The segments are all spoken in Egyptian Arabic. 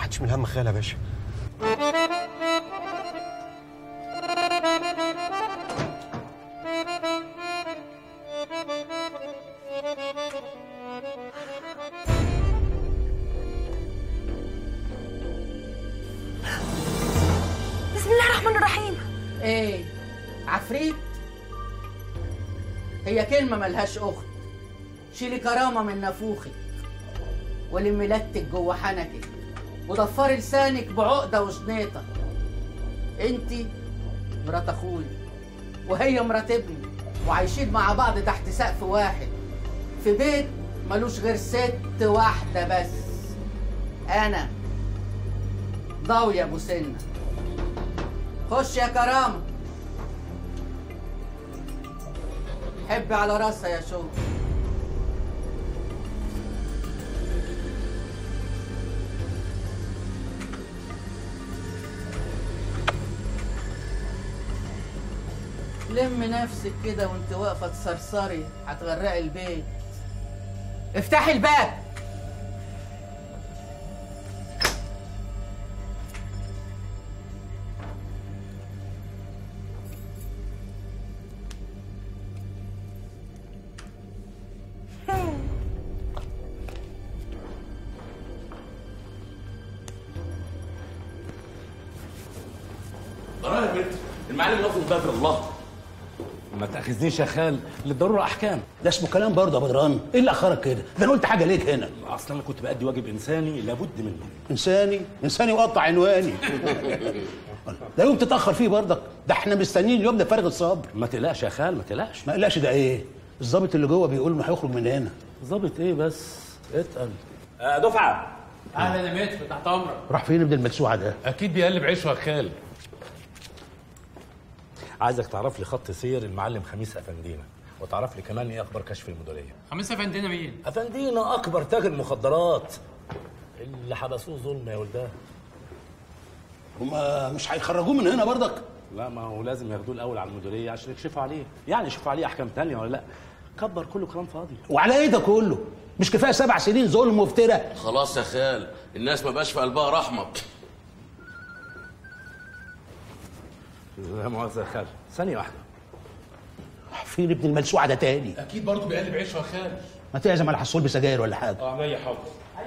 حدش من هم خيال يا باشا بسم الله الرحمن الرحيم ايه عفريت هي كلمة ملهاش أخت شيلي كرامة من نافوخك ولمي لتك جوه حنكك وضفري لسانك بعقدة وشنيطة انتي مرات اخويا وهي مرات ابني وعايشين مع بعض تحت سقف واحد في بيت ملوش غير ست واحدة بس أنا ضاوية أبو سنة خش يا كرامة حبي على راسها يا شو لم نفسك كده وانت واقفة تسرسري هتغرقي البيت افتحي الباب ضرائب يا بنت المعلم لفظ بكر الله ما تاخذنيش يا خال للضروره احكام ده اسمه كلام برضه يا بدران ايه اللي اخرك كده ده انا قلت حاجه ليك هنا اصلا انا كنت بادي واجب انساني لابد منه انساني انساني وقطع عنواني لا يوم تتاخر فيه برضك ده احنا مستنيين اليوم ده فارغ الصبر ما تقلقش يا خال ما تقلقش ما قلقش ده ايه الظابط اللي جوه بيقول انه هيخرج من هنا ظابط ايه بس اتقل آه دفعه اهلا يا متر تحت امرك راح فين ابن المدسوعه ده اكيد بيقلب عيشه يا خال عايزك تعرف لي خط سير المعلم خميس افندينا وتعرف لي كمان ايه اخبار كشف المديريه خميس افندينا مين افندينا اكبر تاجر مخدرات اللي حبسوه ظلم يا ولدان هما مش هيخرجوه من هنا برضك لا ما هو لازم ياخدوه الاول على المديريه عشان يكشفوا عليه يعني يشوفوا عليه احكام تانية ولا لا كبر كله كلام فاضي وعلى ايه ده كله مش كفايه سبع سنين ظلم وافتراء خلاص يا خال الناس ما بقاش في قلبها رحمه لا مؤاخذه يا خال ثانيه واحده فين ابن المدسوعه ده تاني اكيد برضه بيقلب عيشه يا خال ما تعزم على حصول بسجاير ولا حاجه اه عينيا حاضر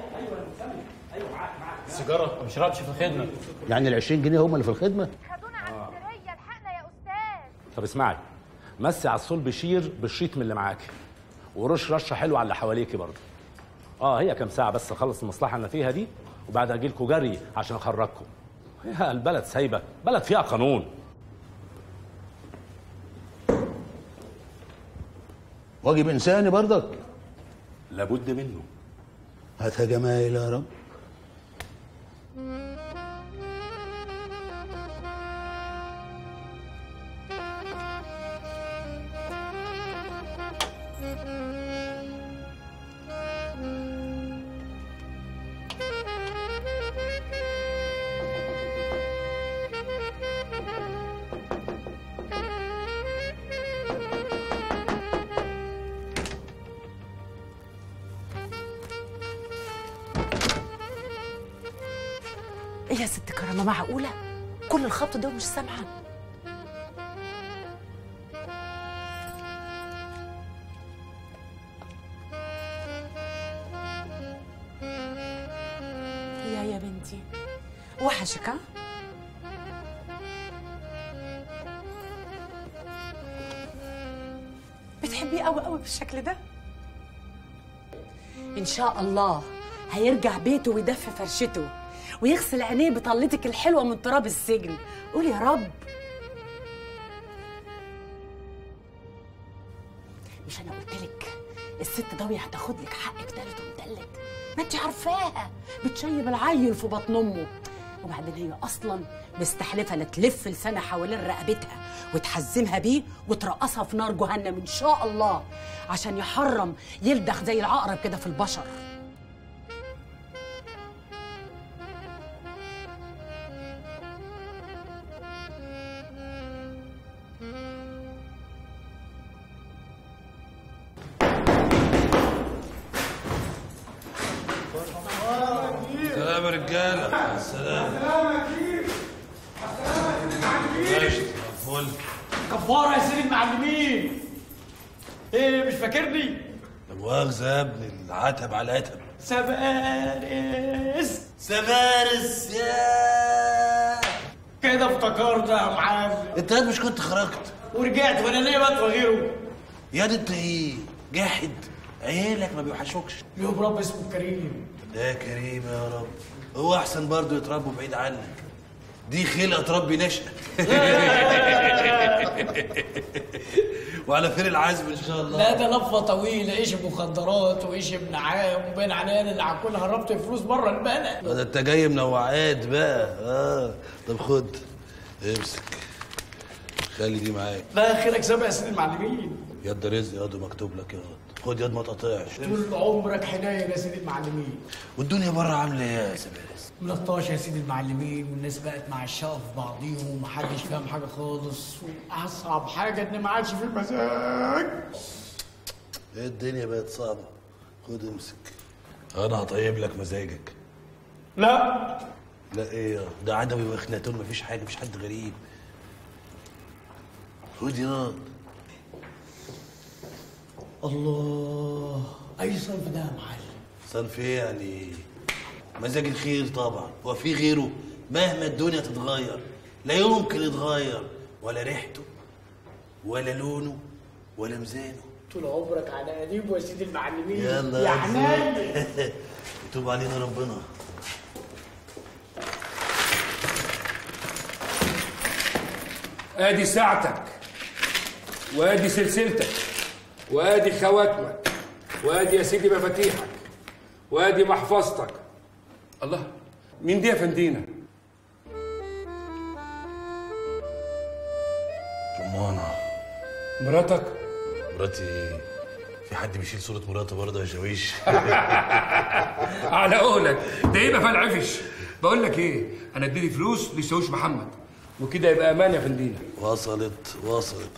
سيجاره ما بشربش في الخدمه يعني ال 20 جنيه هم اللي في الخدمه خدونا على السرية الحقنا يا أستاذ طب اسمعي مسي على الصول بشير بالشيط من اللي معاكي ورش رشه حلوه على اللي حواليكي برضه اه هي كام ساعه بس اخلص المصلحه اللي أنا فيها دي وبعدها اجي لكم جري عشان اخرجكم يا البلد سايبه بلد فيها قانون واجب انساني برضك لابد منه هاتها جمايل يا رب ايه يا ست كرامة معقولة كل الخبط ده ومش سامعة يا يا بنتي وحشك ها بتحبيه قوي قوي بالشكل ده ان شاء الله هيرجع بيته ويدفي فرشته ويغسل عينيه بطلتك الحلوه من تراب السجن قول يا رب مش انا قلت لك الست ضوية هتاخد لك حقك تالت ومتلت ما انت عارفاها بتشيب العيل في بطن امه وبعدين هي اصلا مستحلفه لا تلف لسانها حوالين رقبتها وتحزمها بيه وترقصها في نار جهنم ان شاء الله عشان يحرم يلدغ زي العقرب كده في البشر سلام يا رجاله مع السلامه ماشي فل كفاره يا سيدي المعلمين ايه مش فاكرني لا مؤاخذه يا ابني العتب على العتب سبارس سفارس يا كده افتكرت يا معلم انت قاعد مش كنت خرجت ورجعت وانا ليه بقى غيره يا دي انت ايه جاحد عيالك ما بيوحشوكش ليهم رب اسمه كريم يا كريم يا رب هو احسن برضه يتربوا بعيد عنك دي خلقه تربي نشأة وعلى خير العزم ان شاء الله لا ده لفه طويله ايش مخدرات وايش ابن عام وبين عنان اللي هكون هربت الفلوس بره البلد ده انت جاي منوعات بقى اه طب خد امسك خلي دي معاك ده خيرك سابق يا سيدي المعلمين يد رزق ياض مكتوب لك ياض خد يد ما تقطعش طول عمرك حنين يا سيدي المعلمين والدنيا بره عامله ايه يا سبارس ملطاش يا سيدي المعلمين والناس بقت مع الشقة في بعضيهم ومحدش فاهم حاجة خالص وأصعب حاجة إن ما عادش في مزاج ايه الدنيا بقت صعبه خد امسك انا هطيب لك مزاجك لا لا ايه يا ده عدوي واخناتون مفيش حاجه مفيش حد غريب خد ياض الله أي صنف ده يا معلم صنف ايه يعني مزاج الخير طبعا هو في غيره مهما الدنيا تتغير لا يمكن يتغير ولا ريحته ولا لونه ولا ميزانه طول عمرك على قديم يا سيدي المعلمين يلا يا حنين يتوب علينا ربنا ادي ساعتك وادي سلسلتك وادي خواتمك وادي يا سيدي مفاتيحك وادي محفظتك الله مين دي يا فندينا رمانة مراتك مراتي ايه في حد بيشيل صورة مراته برضه يا شاويش على قولك ده يبقى فال عفش بقول لك ايه انا اديني فلوس لشاويش محمد وكده يبقى امان يا فندينا وصلت وصلت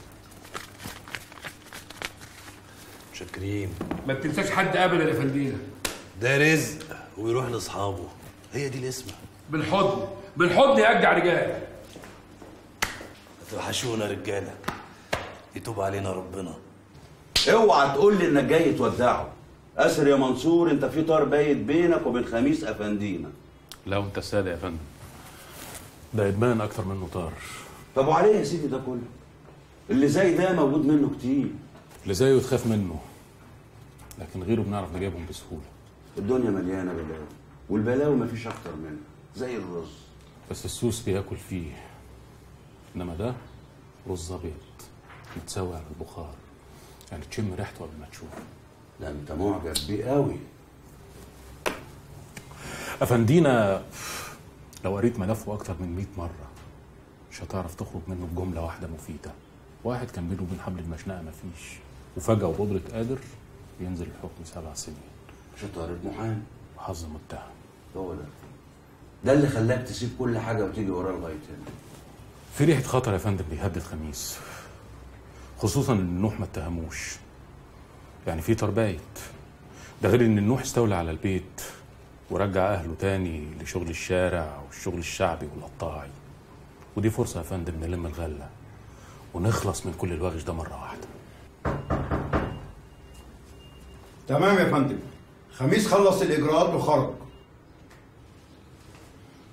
شاكرين ما بتنساش حد ابدا يا فندينا ده رزق ويروح لاصحابه هي دي الاسمه بالحضن بالحضن يا اجدع رجال توحشونا رجاله يتوب علينا ربنا اوعى تقول لي انك جاي تودعه اسر يا منصور انت في طار بايت بينك وبين خميس افندينا لا وانت صادق يا فندم ده ادمان اكتر منه طار طب وعليه يا سيدي ده كله اللي زي ده موجود منه كتير اللي زيه تخاف منه لكن غيره بنعرف نجيبهم بسهوله الدنيا مليانه بلاوي والبلاوي مفيش اكتر منها زي الرز بس السوس بياكل فيه انما ده رز ابيض متسوي على البخار يعني تشم ريحته قبل ما تشوفه ده انت معجب بيه قوي افندينا لو قريت ملفه اكتر من 100 مره مش هتعرف تخرج منه بجمله واحده مفيده واحد كان بينه وبين حبل المشنقه مفيش وفجاه وبقدره قادر ينزل الحكم سبع سنين مش طارق محامي وحظ متهم هو ده ده اللي خلاك تسيب كل حاجه وتيجي وراه لغايه هنا في ريحه خطر يا فندم بيهدد خميس خصوصا ان النوح ما اتهموش يعني في تربايت ده غير ان النوح استولى على البيت ورجع اهله تاني لشغل الشارع والشغل الشعبي والقطاعي ودي فرصه يا فندم نلم الغله ونخلص من كل الوغش ده مره واحده تمام يا فندم خميس خلص الاجراءات وخرج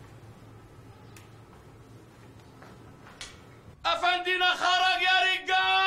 افندينا خرج يا رجال